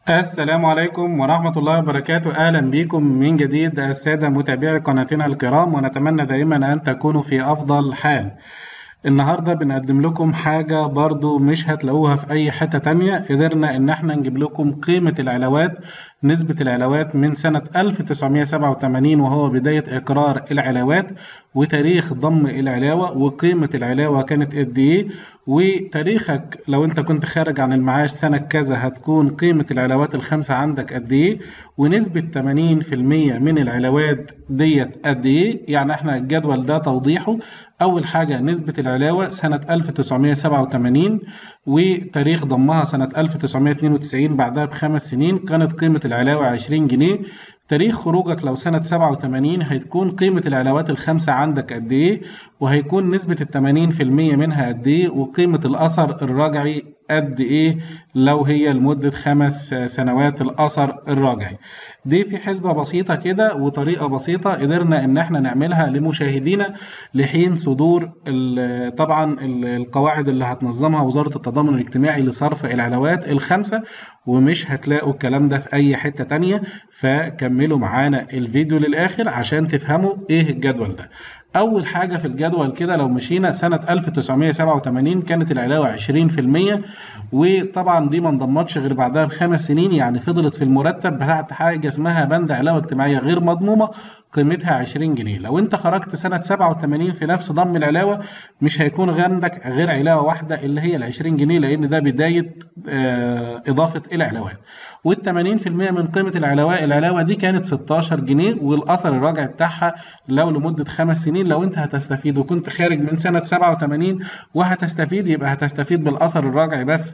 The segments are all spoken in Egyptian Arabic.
السلام عليكم ورحمة الله وبركاته أهلا بكم من جديد السادة متابعي قناتنا الكرام ونتمنى دائما أن تكونوا في أفضل حال النهاردة بنقدم لكم حاجة برضو مش هتلاقوها في أي حتة تانية قدرنا إن احنا نجيب لكم قيمة العلاوات نسبة العلاوات من سنة 1987 وهو بداية إقرار العلاوات وتاريخ ضم العلاوة وقيمة العلاوة كانت قد إيه وتاريخك لو أنت كنت خارج عن المعاش سنة كذا هتكون قيمة العلاوات الخمسة عندك قد إيه ونسبة 80% من العلاوات ديت قد إيه يعني إحنا الجدول ده توضيحه أول حاجة نسبة العلاوة سنة 1987 وتاريخ ضمها سنة 1992 بعدها بخمس سنين كانت قيمة العلاوة 20 جنيه تاريخ خروجك لو سنة 87 هتكون قيمة العلاوات الخمسة عندك قد إيه وهيكون نسبة التمانين في المية منها قد إيه وقيمة الأثر الرجعي قد إيه لو هي لمدة خمس سنوات الأثر الرجعي دي في حسبة بسيطة كده وطريقة بسيطة قدرنا إن إحنا نعملها لمشاهدينا لحين صدور طبعا القواعد اللي هتنظمها وزارة التضامن الاجتماعي لصرف العلاوات الخمسة ومش هتلاقوا الكلام ده في أي حتة تانية فكملوا معانا الفيديو للآخر عشان تفهموا إيه الجدول ده أول حاجة في الجدول كده لو مشينا سنة 1987 كانت العلاوة 20% وطبعا دي ما انضمتش غير بعدها بخمس سنين يعني فضلت في المرتب بتاعت حاجة اسمها بند علاوة اجتماعية غير مضمومة قيمتها 20 جنيه لو انت خرجت سنة 87 في نفس ضم العلاوة مش هيكون عندك غير علاوة واحدة اللي هي ال 20 جنيه لأن ده بداية إضافة العلاوات وال 80% من قيمة العلاوة العلاوة دي كانت 16 جنيه والأثر الراجع بتاعها لو لمدة خمس سنين لو أنت هتستفيد وكنت خارج من سنة 87 وهتستفيد يبقى هتستفيد بالأثر الراجعي بس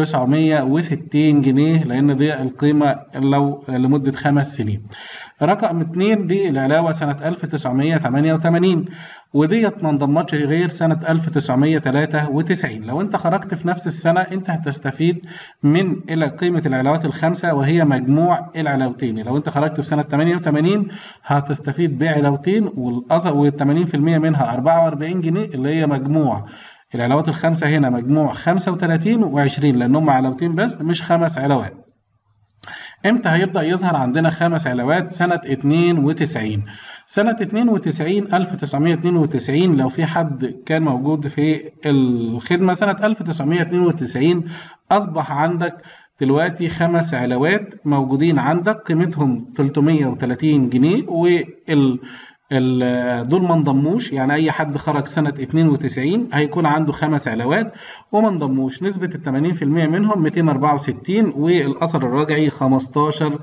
960 جنيه لأن دي القيمة لو لمدة خمس سنين. رقم اتنين دي العلاوة سنة 1988 وديت ما انضمتش غير سنة 1993 لو انت خرجت في نفس السنة انت هتستفيد من الى قيمة العلاوات الخمسة وهي مجموع العلاوتين لو انت خرجت في سنة 88 هتستفيد بعلاوتين وال 80% منها 44 جنيه اللي هي مجموع العلاوات الخمسة هنا مجموع 35 و20 لأنهم علاوتين بس مش خمس علاوات امتى هيبدأ يظهر عندنا خمس علاوات سنة 92 سنة 92 1992 لو في حد كان موجود في الخدمة سنة 1992 أصبح عندك دلوقتي خمس علاوات موجودين عندك قيمتهم 330 جنيه وال دول ما انضموش يعني اي حد خرج سنه 92 هيكون عنده خمس علاوات وما انضموش نسبه ال 80% منهم 264 والاثر الرجعي 15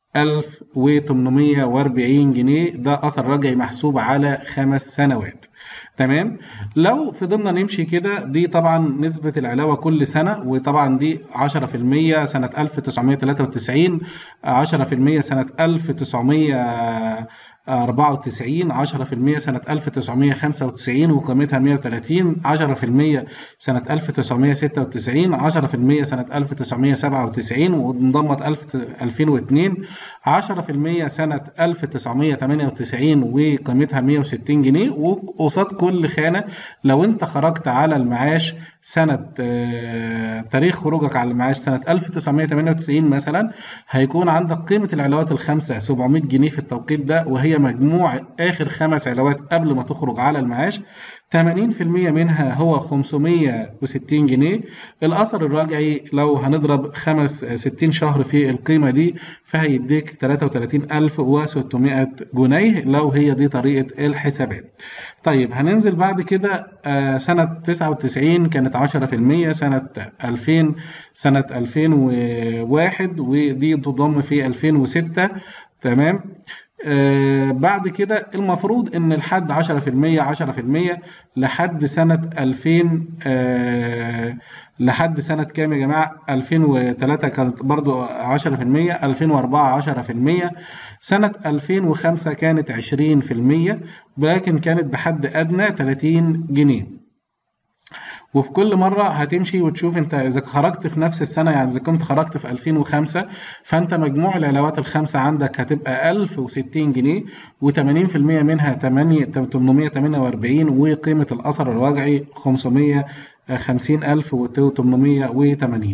1840 جنيه ده اثر رجعي محسوب على خمس سنوات تمام لو فضلنا نمشي كده دي طبعا نسبة العلاوة كل سنة وطبعا دي 10% سنة 1993 10% سنة 1900 94 10% سنة 1995 وقيمتها 130 10% سنة 1996 10% سنة 1997 وانضمت 2002 10% سنة 1998 وقيمتها 160 جنيه وقصاد كل خانة لو انت خرجت على المعاش سنة تاريخ خروجك على المعاش سنة 1998 مثلا هيكون عندك قيمة العلاوات الخمسة 700 جنيه في التوقيت ده وهي مجموع آخر خمس علاوات قبل ما تخرج على المعاش 80% منها هو 560 جنيه الأثر الراجعي لو هنضرب خمس 60 شهر في القيمة دي فهيديك 33600 جنيه لو هي دي طريقة الحسابات طيب هننزل بعد كده سنة 99 كانت 10% سنة 2000 سنة 2001 ودي تضم في 2006 تمام آه بعد كده المفروض ان الحد 10% 10% لحد سنة 2000 آه لحد سنة كام يا جماعة 2003 كانت برضو 10% 2004 10% سنة 2005 كانت 20% ولكن كانت بحد أدنى 30 جنيه وفي كل مرة هتمشي وتشوف انت اذا خرجت في نفس السنة يعني اذا كنت خرجت في 2005 فانت مجموع العلاوات الخمسة عندك هتبقى 1060 جنيه و80% منها 848 وقيمة الأثر الواقعي 500 50880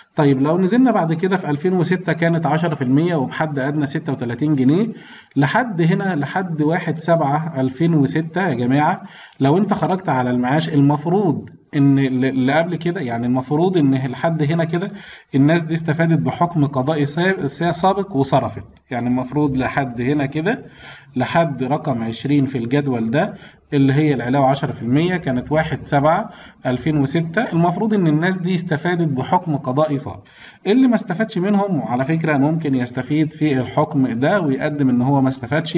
طيب لو نزلنا بعد كده في 2006 كانت 10% وبحد أدنى 36 جنيه لحد هنا لحد 1 7 2006 يا جماعة لو أنت خرجت على المعاش المفروض ان اللي قبل كده يعني المفروض ان لحد هنا كده الناس دي استفادت بحكم قضائي سابق وصرفت يعني المفروض لحد هنا كده لحد رقم 20 في الجدول ده اللي هي العلاوة 10% كانت 1 7 2006 المفروض ان الناس دي استفادت بحكم قضائي سابق اللي ما استفادش منهم وعلى فكرة ممكن يستفيد في الحكم ده ويقدم ان هو ما استفادش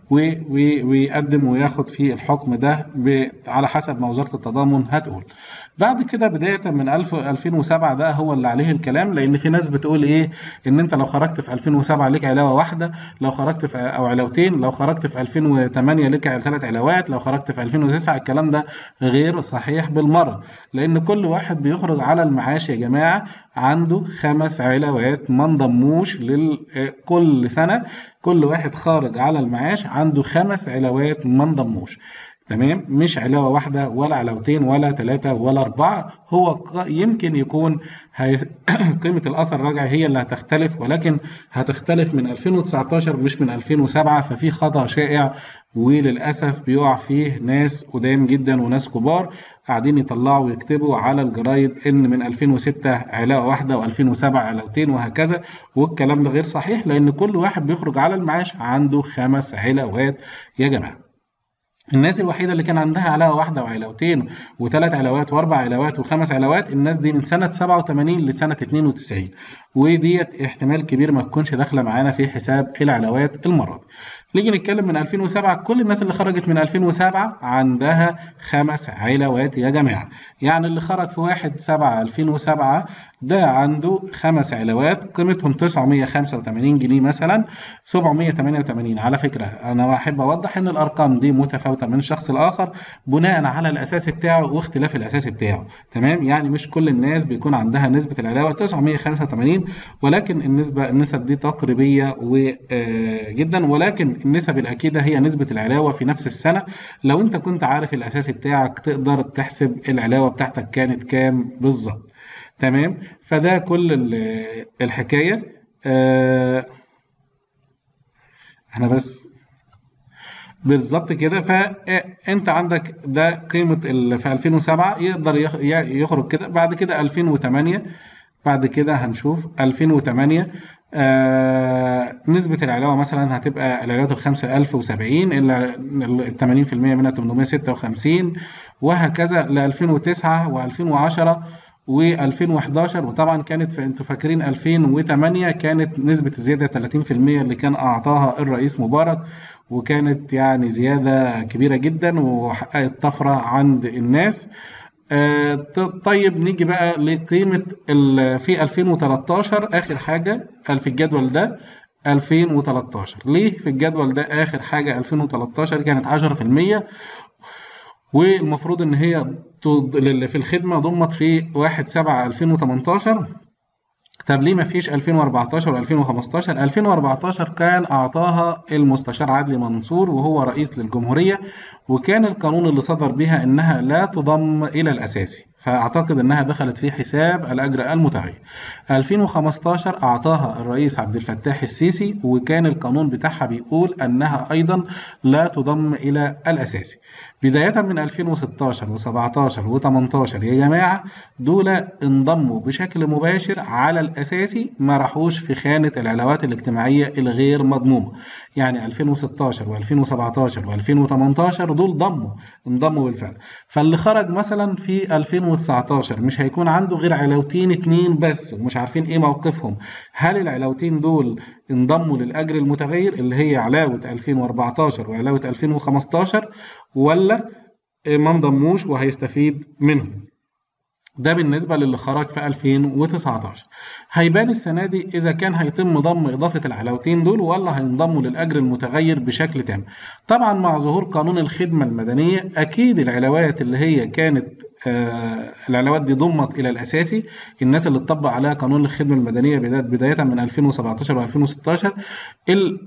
ويقدم وياخد في الحكم ده على حسب ما وزارة التضامن هتقول بعد كده بداية من 1000 2007 ده هو اللي عليه الكلام لأن في ناس بتقول إيه إن أنت لو خرجت في 2007 ليك علاوة واحدة لو خرجت في أو علاوتين لو خرجت في 2008 ليك ثلاث علاوات لو خرجت في 2009 الكلام ده غير صحيح بالمرة لأن كل واحد بيخرج على المعاش يا جماعة عنده خمس علاوات ما انضموش كل سنة كل واحد خارج على المعاش عنده خمس علاوات ما انضموش تمام مش علاوة واحدة ولا علاوتين ولا ثلاثة ولا أربعة هو يمكن يكون هي... قيمة الأثر الراجعي هي اللي هتختلف ولكن هتختلف من 2019 مش من 2007 ففي خطأ شائع وللأسف بيقع فيه ناس قدام جدا وناس كبار قاعدين يطلعوا ويكتبوا على الجرايد إن من 2006 علاوة واحدة و2007 علاوتين وهكذا والكلام ده غير صحيح لأن كل واحد بيخرج على المعاش عنده خمس علاوات يا جماعة. الناس الوحيدة اللي كان عندها علاوة واحدة وعلاوتين وثلاث علاوات وأربع علاوات وخمس علاوات الناس دي من سنة 87 لسنة 92 وديت احتمال كبير ما تكونش داخلة معانا في حساب العلاوات المرة دي. نيجي نتكلم من 2007 كل الناس اللي خرجت من 2007 عندها خمس علاوات يا جماعة يعني اللي خرج في 1 7 2007 ده عنده خمس علاوات قيمتهم 985 جنيه مثلا 788 على فكرة أنا بحب أوضح إن الأرقام دي متفاوتة من شخص لآخر بناء على الأساس بتاعه واختلاف الأساس بتاعه تمام يعني مش كل الناس بيكون عندها نسبة العلاوة 985 ولكن النسبة النسب دي تقريبية جدا ولكن النسب الأكيدة هي نسبة العلاوة في نفس السنة لو أنت كنت عارف الأساس بتاعك تقدر تحسب العلاوة بتاعتك كانت كام بالظبط تمام فده كل الحكاية آه احنا بس بالظبط كده فانت عندك ده قيمة في 2007 يقدر يخرج كده بعد كده 2008 بعد كده هنشوف 2008 آه نسبة العلاوة مثلا هتبقى العلاوات الخمسة ألف وسبعين الثمانين في المية منها 856 وهكذا ل 2009 و 2010 و2011 وطبعا كانت في انتوا فاكرين 2008 كانت نسبة الزيادة 30% اللي كان أعطاها الرئيس مبارك وكانت يعني زيادة كبيرة جدا وحققت طفرة عند الناس آه طيب نيجي بقى لقيمة في 2013 آخر حاجة في الجدول ده 2013 ليه في الجدول ده آخر حاجة 2013 كانت 10% والمفروض ان هي في الخدمه ضمت في 1 7 2018 طب ليه ما فيش 2014 و2015 2014 كان اعطاها المستشار عدلي منصور وهو رئيس للجمهوريه وكان القانون اللي صدر بها انها لا تضم الى الاساسي فاعتقد انها دخلت في حساب الاجر المتغير 2015 اعطاها الرئيس عبد الفتاح السيسي وكان القانون بتاعها بيقول انها ايضا لا تضم الى الاساسي بداية من 2016 و17 و18 يا جماعة دول انضموا بشكل مباشر على الأساسي ما راحوش في خانة العلاوات الاجتماعية الغير مضمومة يعني 2016 و2017 و2018 دول ضموا انضموا بالفعل فاللي خرج مثلا في 2019 مش هيكون عنده غير علاوتين اتنين بس ومش عارفين ايه موقفهم هل العلاوتين دول انضموا للأجر المتغير اللي هي علاوة 2014 وعلاوة 2015 ولا ما انضموش وهيستفيد منهم ده بالنسبة للي خرج في 2019 هيبان السنة دي إذا كان هيتم ضم إضافة العلاوتين دول ولا هينضموا للأجر المتغير بشكل تام طبعا مع ظهور قانون الخدمة المدنية أكيد العلاوات اللي هي كانت آه العلاوات دي ضمت إلى الأساسي الناس اللي اتطبق عليها قانون الخدمة المدنية بداية من 2017 و2016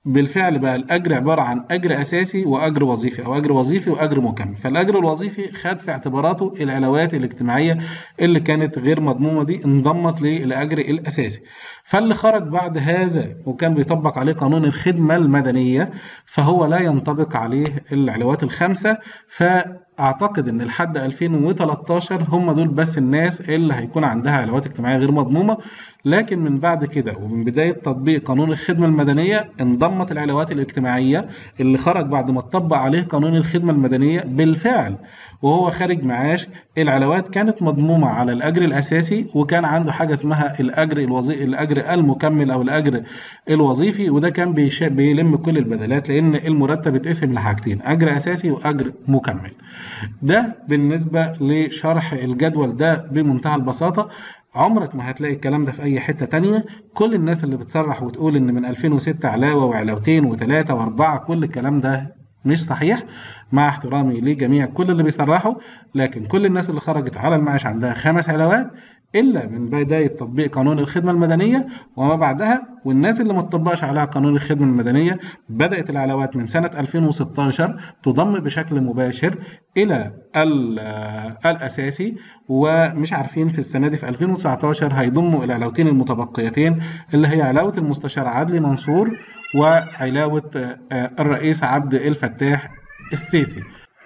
بالفعل بقى الأجر عبارة عن أجر أساسي وأجر وظيفي أو أجر وظيفي وأجر مكمل فالأجر الوظيفي خد في اعتباراته العلاوات الاجتماعية اللي كانت غير مضمومة دي انضمت للأجر الأساسي فاللي خرج بعد هذا وكان بيطبق عليه قانون الخدمة المدنية فهو لا ينطبق عليه العلاوات الخمسة فأعتقد إن لحد 2013 هم دول بس الناس اللي هيكون عندها علاوات اجتماعية غير مضمومة لكن من بعد كده ومن بداية تطبيق قانون الخدمة المدنية انضمت العلاوات الاجتماعية اللي خرج بعد ما اتطبق عليه قانون الخدمة المدنية بالفعل وهو خارج معاش العلاوات كانت مضمومة على الأجر الأساسي وكان عنده حاجة اسمها الأجر الوظيفي الأجر المكمل أو الأجر الوظيفي وده كان بيش... بيلم كل البدلات لأن المرتب اتقسم لحاجتين أجر أساسي وأجر مكمل ده بالنسبة لشرح الجدول ده بمنتهى البساطة عمرك ما هتلاقي الكلام ده في أي حتة تانية كل الناس اللي بتصرح وتقول إن من 2006 علاوة وعلاوتين وثلاثة وأربعة كل الكلام ده مش صحيح مع احترامي لجميع كل اللي بيصرحوا لكن كل الناس اللي خرجت على المعاش عندها خمس علاوات إلا من بداية تطبيق قانون الخدمة المدنية وما بعدها والناس اللي ما تطبقش عليها قانون الخدمة المدنية بدأت العلاوات من سنة 2016 تضم بشكل مباشر إلى الأساسي ومش عارفين في السنة دي في 2019 هيضموا العلاوتين المتبقيتين اللي هي علاوة المستشار عدلي منصور وعلاوة الرئيس عبد الفتاح السيسي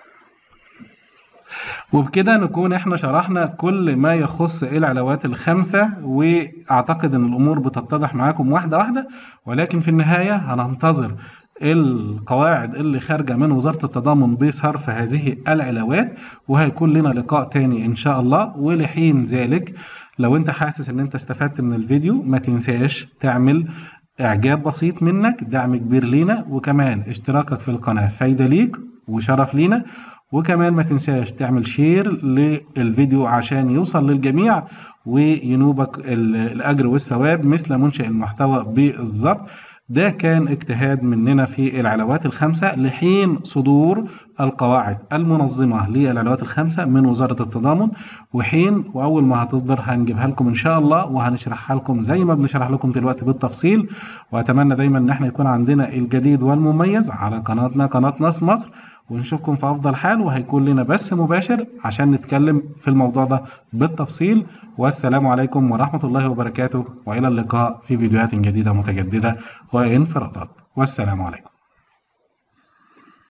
وبكده نكون احنا شرحنا كل ما يخص العلاوات الخمسة واعتقد ان الامور بتتضح معاكم واحدة واحدة ولكن في النهاية هننتظر القواعد اللي خارجة من وزارة التضامن بصرف هذه العلاوات وهيكون لنا لقاء تاني ان شاء الله ولحين ذلك لو انت حاسس ان انت استفدت من الفيديو ما تنساش تعمل اعجاب بسيط منك دعم كبير لينا وكمان اشتراكك في القناة فايدة ليك وشرف لينا وكمان ما تنساش تعمل شير للفيديو عشان يوصل للجميع وينوبك الأجر والثواب مثل منشئ المحتوى بالظبط ده كان اجتهاد مننا في العلاوات الخمسة لحين صدور القواعد المنظمة للعلاوات الخمسة من وزارة التضامن وحين وأول ما هتصدر هنجيبها لكم إن شاء الله وهنشرحها لكم زي ما بنشرح لكم دلوقتي بالتفصيل وأتمنى دايما إن احنا يكون عندنا الجديد والمميز على قناتنا قناة ناس مصر ونشوفكم في أفضل حال وهيكون لنا بث مباشر عشان نتكلم في الموضوع ده بالتفصيل والسلام عليكم ورحمة الله وبركاته وإلى اللقاء في فيديوهات جديدة متجددة وانفرادات والسلام عليكم